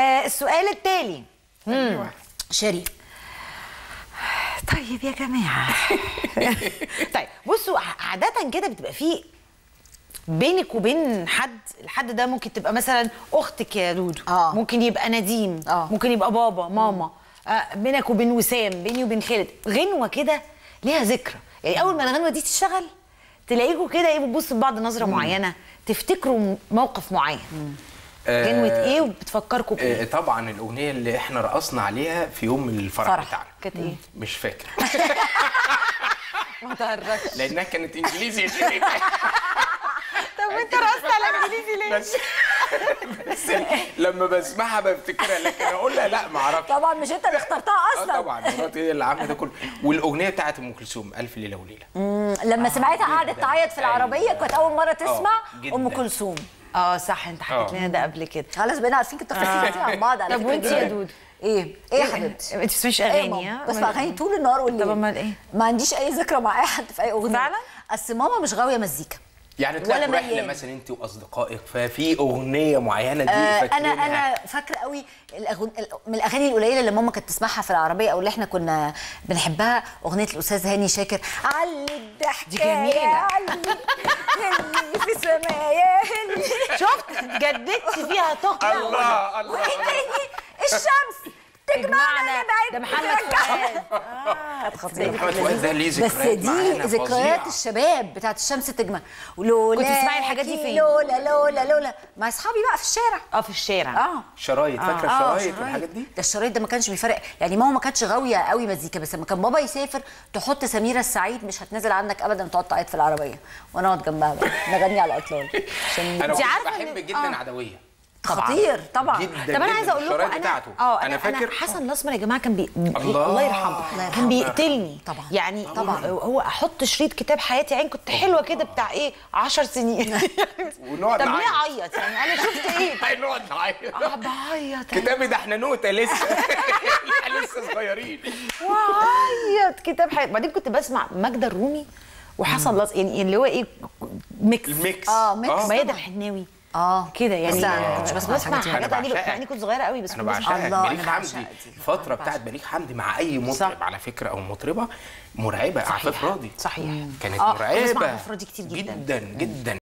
آه السؤال التالي أيوة. شيري طيب يا جماعه طيب بصوا عاده كده بتبقى فيه بينك وبين حد الحد ده ممكن تبقى مثلا اختك يا دودو آه. ممكن يبقى نديم آه. ممكن يبقى بابا ماما آه بينك وبين وسام بيني وبين خالد غنوه كده ليها ذكرى يعني اول ما الغنوه دي تشتغل تلاقيكوا كده ايه بتبصوا لبعض نظره معينه تفتكروا موقف معين آه، غنوه ايه وبتفكركم آه، بايه طبعا الاغنيه اللي احنا رقصنا عليها في يوم من الفرح فرح. بتاعنا كانت ايه مش فاكر ما تهرجش لانها كانت انجليزي يا شيرين طب وانت رقصت على انجليزي ليه بس بس لما بسمعها بفتكرها لكن اقولها لا ما اعرفش طبعا مش انت اللي اخترتها اه اصلا طبعا مراتي هي اللي عامله ده كله والاغنيه بتاعت ام كلثوم الف ليله وليله لما سمعتها قعدت جداً. تعيط في العربيه أيوة. كانت اول مره تسمع جداً. ام كلثوم اه صح انت حكيت آه. لنا ده قبل كده خلاص بقينا عارفين التفاصيل كتير عن بعض على طب فكرة وانت يا جداً. دودو؟ ايه ايه يا حبيبتي انت بتسمعيش ايه اغاني ماما ها؟ بسمع اغاني طول النهار والليل طب امال ايه؟ ما عنديش اي ذكرى مع اي حد في اي اغنيه فعلا؟ اصل ماما مش غاويه مزيكا يعني طلعت ولا رحله مليان. مثلا انت واصدقائك ففي اغنيه معينه دي آه انا فاكرينها. انا فاكره قوي الأغن... من الاغاني القليله اللي ماما كانت تسمعها في العربيه او اللي احنا كنا بنحبها اغنيه الاستاذ هاني شاكر علي الضحكه دي جميلة. يا علي هني في سمايا هني شفت جددت فيها تقوى الله الله وايه تاني الشمس تجمعنا نبعد ده محمد فؤاد اه كانت خطيره محمد فؤاد ده ليه بس ذكريات دي معانا ذكريات فظيعة. الشباب بتاعت الشمس تجمع ولولا كنت تسمعي الحاجات دي فين؟ لولا لولا لولا مع اصحابي بقى في الشارع اه في الشارع اه شرايط فاكره اه الشرايط شرايط. والحاجات دي ده الشرايط ده ما كانش بيفرق يعني ماما ما كانتش غاويه قوي مزيكا بس لما كان بابا يسافر تحط سميره السعيد مش هتنزل عنك ابدا تقعد تعيط في العربيه وانا اقعد جنبها بقى نغني على الاطلال عشان انا انت كنت عارفة بحب إن- جدا آه. عدويه خطير طبعا جدا طب انا جداً. عايزه اقول لكم الشرايط انا بتاعته اه انا فاكر حسن الاسمر يا جماعه كان بي... الله. الله يرحمه الله كان يرحمه. بيقتلني طبعا. يعني طبعا. هو احط شريط كتاب حياتي عين كنت حلوه كده بتاع ايه 10 سنين ونقعد طب ليه نعيط. اعيط يعني انا شفت ايه هنقعد نعيط اه بعيط كتابي ده احنا نوته لسه احنا لسه صغيرين وعيط كتاب حياتي بعدين كنت بسمع ماجدة الرومي وحسن لطفي يعني اللي هو ايه ميكس الميكس اه ميكس ميادة الحناوي اه كده يعني بس أنا ما كنتش بسمع بسمع الحاجات دي. حاجات أنا قديمه بعشقها. مع اني كنت صغيره قوي بس انا كنت بسمع- بعشقها الله، بليغ أنا حمدي بعشقها دي. الفتره بتاعت بليغ حمدي مع اي مطرب صح. على فكره او مطربه مرعبه عفاف راضي صحيح كانت آه، كنت بسمع مرعبه عفاف راضي كتير جدا. جدا جدا